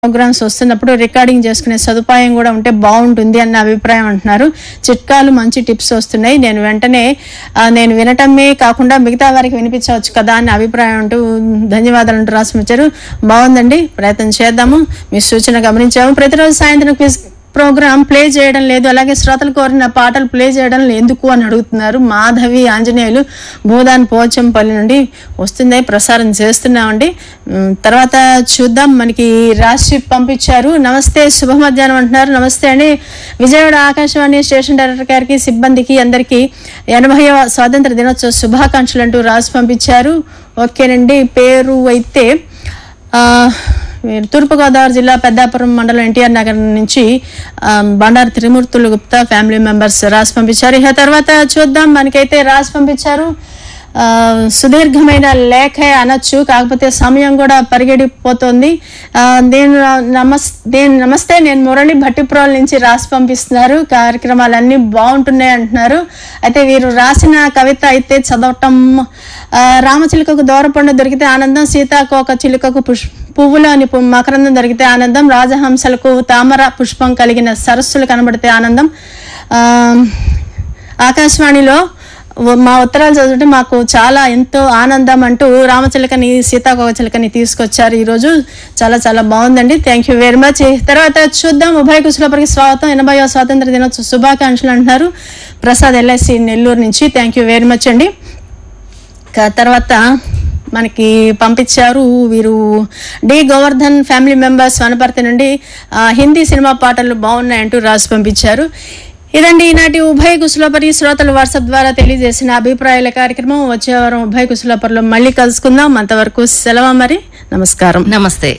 programmes వస్తున్నప్పుడు recording చేసుకునే సదుపాయం కూడా ఉంటే బాగుంటుంది అన్న అభిప్రాయం అంటున్నారు చిట్కాలు మంచి టిప్స్ వస్తున్నాయి నేను వెంటనే ఆ, నేను వినటమే కాకుండా మిగతా వారికి వినిపించవచ్చు కదా అన్న అభిప్రాయం అంటూ ధన్యవాదాలు అంటూ రాసి వచ్చారు బాగుందండి ప్రయత్నం చేద్దాము మీ సూచన గమనించాము ప్రతిరోజు సాయంత్రం క్విజ్ ప్రోగ్రామ్ ప్లే చేయడం లేదు అలాగే శ్రోతలు కోరిన పాటలు ప్లే చేయడం ఎందుకు అని అడుగుతున్నారు మాధవి ఆంజనేయులు భూదాన్ పోచంపల్లి నుండి వస్తుంది ప్రసారం చేస్తున్నామండి ఉమ్, తర్వాత చూద్దాం మనకి రాశి పంపించారు నమస్తే శుభ మధ్యాహ్నం అంటున్నారు నమస్తే అండి విజయవాడ ఆకాశవాణి స్టేషన్ డైరెక్టర్ గారికి సిబ్బందికి అందరికీ ఎనభైవ స్వాతంత్ర దినోత్సవ శుభాకాంక్షలు అంటూ రాసి పంపించారు ఓకేనండి పేరు అయితే ఆ, వీరు తూర్పుగోదావరి జిల్లా పెద్దాపురం మండలం ఎన్టీఆర్ నగర్ నుంచి ఆ, బండారు త్రిమూర్తులు గుప్తా ఫ్యామిలీ మెంబర్స్ రాసి పంపించారు ఇక తర్వాత చూద్దాం మనకైతే రాసి పంపించారు ఆ, సుదీర్ఘమైన లేఖ అనొచ్చు కాకపోతే సమయం కూడా పరిగెడిపోతుంది ఆ, నేను నమస్ నేను నమస్తే నేను మురళి భట్టిప్రోల్ నుంచి రాసి పంపిస్తున్నారు కార్యక్రమాలన్నీ బాగుంటున్నాయి అంటున్నారు అయితే వీరు రాసిన కవిత అయితే చదవటం ఆ, రామచిలుకకు దూరపండు దొరికితే ఆనందం సీతాకోక చిలుకకు పుష్ పువ్వులోని పు- మకరందం దొరికితే ఆనందం రాజహంసలకు తామర పుష్పం కలిగిన సరస్సులు కనబడితే ఆనందం ఆ, ఆకాశవాణిలో వ- మా ఉత్తరాలు చదివితే మాకు చాలా ఎంతో ఆనందం అంటూ రామచిలకని సీతాకోక చిలకని తీసుకొచ్చారు ఈరోజు చాలా చాలా బాగుందండి థ్యాంక్ యూ వెరీ మచ్ తర్వాత చూద్దాం ఉభయ కుశలపరికి స్వాగతం ఎనభైవ స్వాతంత్ర దినోత్సవ శుభాకాంక్షలు అంటున్నారు ప్రసాద్ ఎల్ఐసి నెల్లూరు నుంచి థ్యాంక్ యూ వెరీ మచ్ అండి ఇక తర్వాత మనకి పంపించారు వీరు D Govardhan family members Wanaparthy నుండి ఆ, హిందీ సినిమా పాటలు బాగున్నాయంటూ రాసి పంపించారు ఇదండి ఈనాటి ఉభయ కుశలపరి శ్రోతలు వాట్సాప్ ద్వారా తెలియజేసిన అభిప్రాయాల కార్యక్రమం వచ్చే వారం ఉభయ కుశలపరిలో మళ్ళీ కలుసుకుందాం అంతవరకు సెలవు మరి నమస్కారం నమస్తే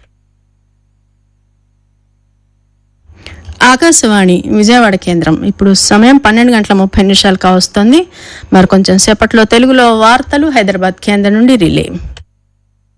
ఆకాశవాణి విజయవాడ కేంద్రం ఇప్పుడు సమయం పన్నెండు గంటల ముప్పై నిమిషాలు కావస్తుంది మరి కొంచెం సేపట్లో తెలుగులో వార్తలు హైదరాబాద్ కేంద్రం నుండి రిలే